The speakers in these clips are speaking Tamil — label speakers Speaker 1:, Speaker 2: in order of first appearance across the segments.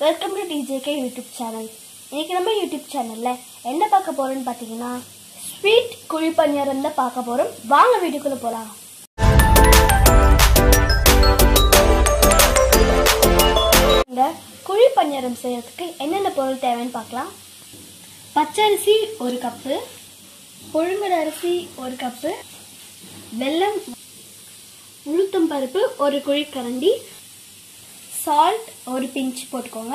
Speaker 1: welcome to DJK YouTube channel இன்னைக்கு நம்ம யூடியூப் சேனல்ல என்ன பார்க்க போறோம்னு பார்த்தீங்கன்னா ஸ்வீட் குழி பணியாரம் தான் பார்க்க போறோம் வாங்க வீடியோக்குள்ள போலாம் இந்த குழி பணியாரம் செய்யறதுக்கு என்னென்ன பொருள் தேவைன்னு பார்க்கலாம் பச்சரிசி ஒரு கப்பு புழுங்கல் அரிசி ஒரு கப்பு வெல்லம் உளுத்தம் பருப்பு ஒரு குழிக்கரண்டி சால்ட் ஒரு பிஞ்ச் போட்டுக்கோங்க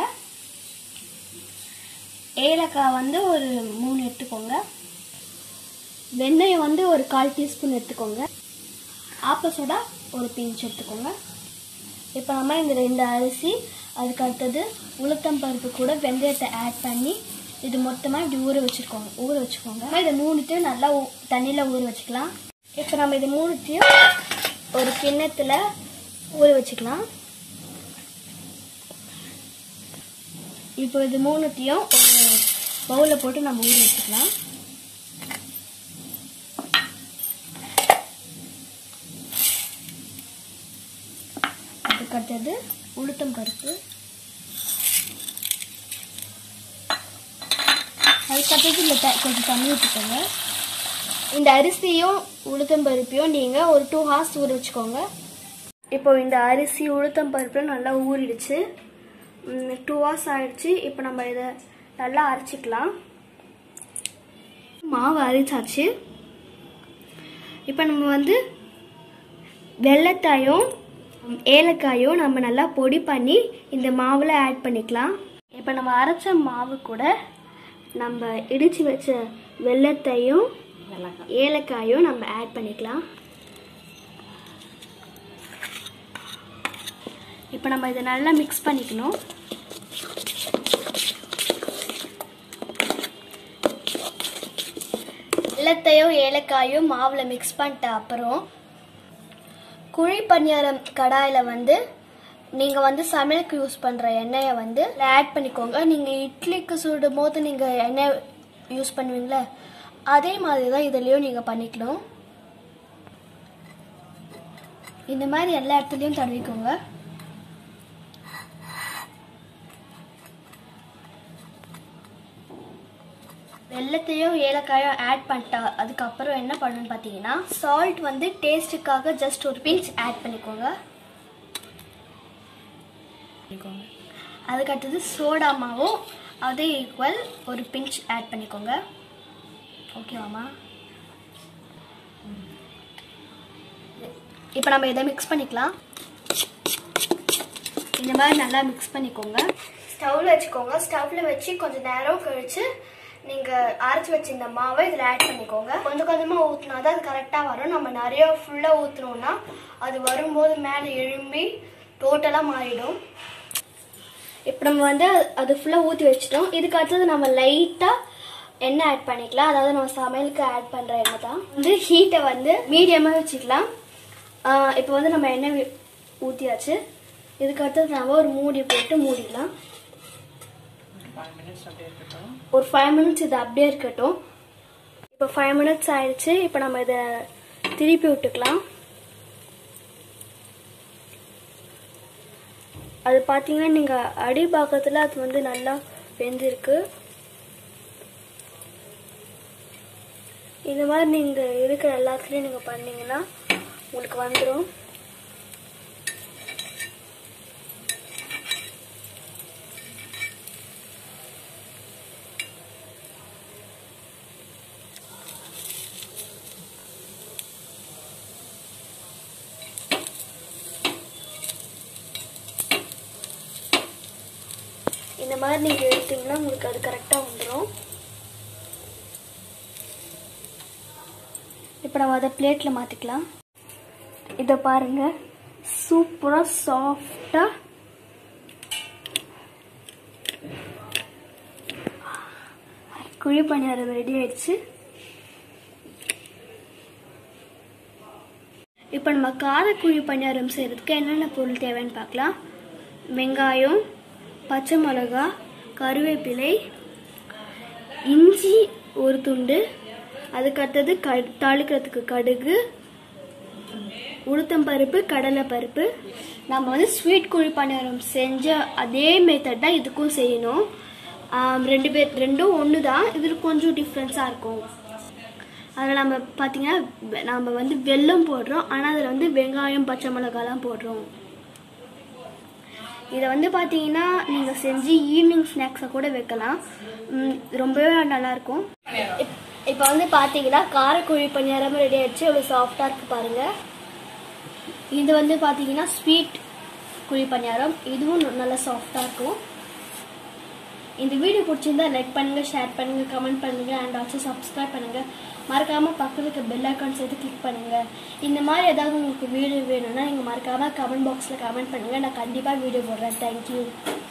Speaker 1: ஏலக்காய் வந்து ஒரு மூணு எடுத்துக்கோங்க வெந்தயம் வந்து ஒரு கால் டீஸ்பூன் எடுத்துக்கோங்க ஆப்ப சோடா ஒரு பிஞ்ச் எடுத்துக்கோங்க இப்போ நம்ம இந்த ரெண்டு அரிசி அதுக்கு அடுத்தது உளுத்தம் பருப்பு கூட வெந்தயத்தை ஆட் பண்ணி இது மொத்தமாக இப்படி ஊற வச்சுருக்கோங்க ஊற வச்சுக்கோங்க இதை மூணுத்தையும் நல்லா தண்ணியில் ஊற வச்சுக்கலாம் இப்போ நம்ம இது மூணுத்தையும் ஒரு கிண்ணத்தில் ஊற வச்சுக்கலாம் இப்போ இது மூணுத்தையும் ஒரு பவுலில் போட்டு நம்ம ஊற வச்சுக்கலாம் அதுக்கு அடுத்தது உளுத்தம் பருப்பு அதுக்கடுத்தது இல்லை த கொஞ்சம் தண்ணி ஊற்றிக்கோங்க இந்த அரிசியும் உளுத்தம் பருப்பையும் நீங்கள் ஒரு டூ ஹார்ஸ் ஊற வச்சுக்கோங்க இப்போ இந்த அரிசி உளுத்தம் பருப்பு நல்லா ஊறிடுச்சு டூ ஹவர்ஸ் ஆயிடுச்சு இப்போ நம்ம இதை நல்லா அரைச்சிக்கலாம் மாவு அரைச்சாச்சு இப்போ நம்ம வந்து வெள்ளத்தாயும் ஏலக்காயும் நம்ம நல்லா பொடி பண்ணி இந்த மாவில் ஆட் பண்ணிக்கலாம் இப்போ நம்ம அரைச்ச மாவு கூட நம்ம இடித்து வச்ச வெள்ளத்தையும் ஏலக்காயும் நம்ம ஆட் பண்ணிக்கலாம் இப்போ நம்ம இதை நல்லா மிக்ஸ் பண்ணிக்கணும் வெள்ளத்தையும் ஏலக்காயும் மாவில் மிக்ஸ் பண்ணிட்ட அப்புறம் குழி பணியாரம் கடாயில் வந்து நீங்கள் வந்து சமையலுக்கு யூஸ் பண்ணுற எண்ணெயை வந்து ஆட் பண்ணிக்கோங்க நீங்கள் இட்லிக்கு சுடும் போது நீங்கள் எண்ணெய் யூஸ் பண்ணுவீங்களே அதே மாதிரி தான் இதுலேயும் நீங்கள் பண்ணிக்கணும் இந்த மாதிரி எல்லா இடத்துலையும் தடவிக்கோங்க வெள்ளத்தையும் ஏலக்காயும் ஆட் பண்ணிட்டா அதுக்கப்புறம் என்ன பண்ணணும்னு பார்த்தீங்கன்னா சால்ட் வந்து டேஸ்ட்டுக்காக ஜஸ்ட் ஒரு பிஞ்ச் ஆட் பண்ணிக்கோங்க அதுக்கடுத்தது சோடா மாவும் அதே ஈக்குவல் ஒரு பிஞ்ச் ஆட் பண்ணிக்கோங்க ஓகேவாம்மா இப்போ நம்ம இதை மிக்ஸ் பண்ணிக்கலாம் இந்த மாதிரி நல்லா மிக்ஸ் பண்ணிக்கோங்க ஸ்டவ்ல வச்சுக்கோங்க ஸ்டவ்ல வச்சு கொஞ்சம் நேரம் கழிச்சு நீங்க அரைச்சி வச்சிருந்த மாவை இதில் ஆட் பண்ணிக்கோங்க கொஞ்சம் கொஞ்சமாக ஊற்றினா தான் அது கரெக்டாக வரும் நம்ம நிறைய ஃபுல்லாக ஊற்றினோம்னா அது வரும்போது மேலே எழும்பி டோட்டலாக மாறிடும் இப்போ நம்ம வந்து அது ஃபுல்லாக ஊற்றி வச்சிட்டோம் இதுக்கு அடுத்தது நம்ம லைட்டாக எண்ணெய் ஆட் பண்ணிக்கலாம் அதாவது நம்ம சமையலுக்கு ஆட் பண்ணுற எண்ணெய் தான் வந்து ஹீட்டை வந்து மீடியமாக வச்சுக்கலாம் இப்போ வந்து நம்ம எண்ணெய் ஊற்றியாச்சு இதுக்கு அடுத்தது நம்ம ஒரு மூடி போட்டு மூடிடலாம் ஒரு ஃபைவ் மினிட்ஸ் இது அப்படியே இருக்கட்டும் இப்போ ஃபைவ் மினிட்ஸ் ஆயிடுச்சு இப்போ நம்ம இதை திருப்பி விட்டுக்கலாம் அது பார்த்தீங்கன்னா நீங்கள் அடி பாக்கத்தில் அது வந்து நல்லா வெந்திருக்கு இந்த மாதிரி நீங்கள் இருக்கிற எல்லாத்துலேயும் நீங்கள் பண்ணீங்கன்னா உங்களுக்கு வந்துடும் இந்த மாதிரி நீங்கள் எடுத்தீங்கன்னா உங்களுக்கு அது கரெக்டாக வந்துடும் இப்போ நம்ம அதை பிளேட்டில் மாற்றிக்கலாம் இதை பாருங்க சூப்பராக சாஃப்டாக குழி பணியாரம் ரெடி ஆயிடுச்சு இப்போ நம்ம காரக்குழி பணியாரம் செய்கிறதுக்கு என்னென்ன பொருள் தேவைன்னு பார்க்கலாம் வெங்காயம் பச்சை மிளகா கருவேப்பிலை இஞ்சி ஒரு துண்டு அதுக்கு அடுத்தது க தாளிக்கிறதுக்கு கடுகு உளுத்தம்பருப்பு கடலைப்பருப்பு நம்ம வந்து ஸ்வீட் குழி பணியாரம் செஞ்ச அதே மெத்தட் தான் இதுக்கும் செய்யணும் ஆம், ரெண்டு பேர் ரெண்டும் ஒன்று தான் இதில் கொஞ்சம் டிஃப்ரென்ஸாக இருக்கும் அதில் நம்ம பார்த்தீங்கன்னா வெ- நம்ம வந்து வெல்லம் போடுறோம் ஆனால் அதில் வந்து வெங்காயம் பச்சை மிளகாலாம் போடுறோம் இதை வந்து பார்த்தீங்கன்னா நீங்கள் செஞ்சு ஈவினிங் ஸ்நாக்ஸை கூட வைக்கலாம் ம், ரொம்பவே நல்லாயிருக்கும் இப்போ வந்து பார்த்தீங்கன்னா காரக்குழி பணியாரம் ரெடி ஆயிடுச்சு எவ்வளோ சாஃப்டாக இருக்கு பாருங்க இது வந்து பார்த்தீங்கன்னா ஸ்வீட் குழி பணியாரம் இதுவும் ந- நல்லா சாஃப்டாக இருக்கும் இந்த வீடியோ பிடிச்சிருந்தா லைக் பண்ணுங்க ஷேர் பண்ணுங்க கமெண்ட் பண்ணுங்க அண்ட் ஆல்சோ சப்ஸ்கிரைப் பண்ணுங்க மறக்காம பக்கத்துல இருக்க பெல் ஐக்கான் சேர்த்து கிளிக் பண்ணுங்க இந்த மாதிரி ஏதாவது உங்களுக்கு வீடியோ வேணும்னா நீங்க மறக்காம கமெண்ட் பாக்ஸ்ல கமெண்ட் பண்ணுங்க நான் கண்டிப்பா வீடியோ போடுறேன் தேங்க்யூ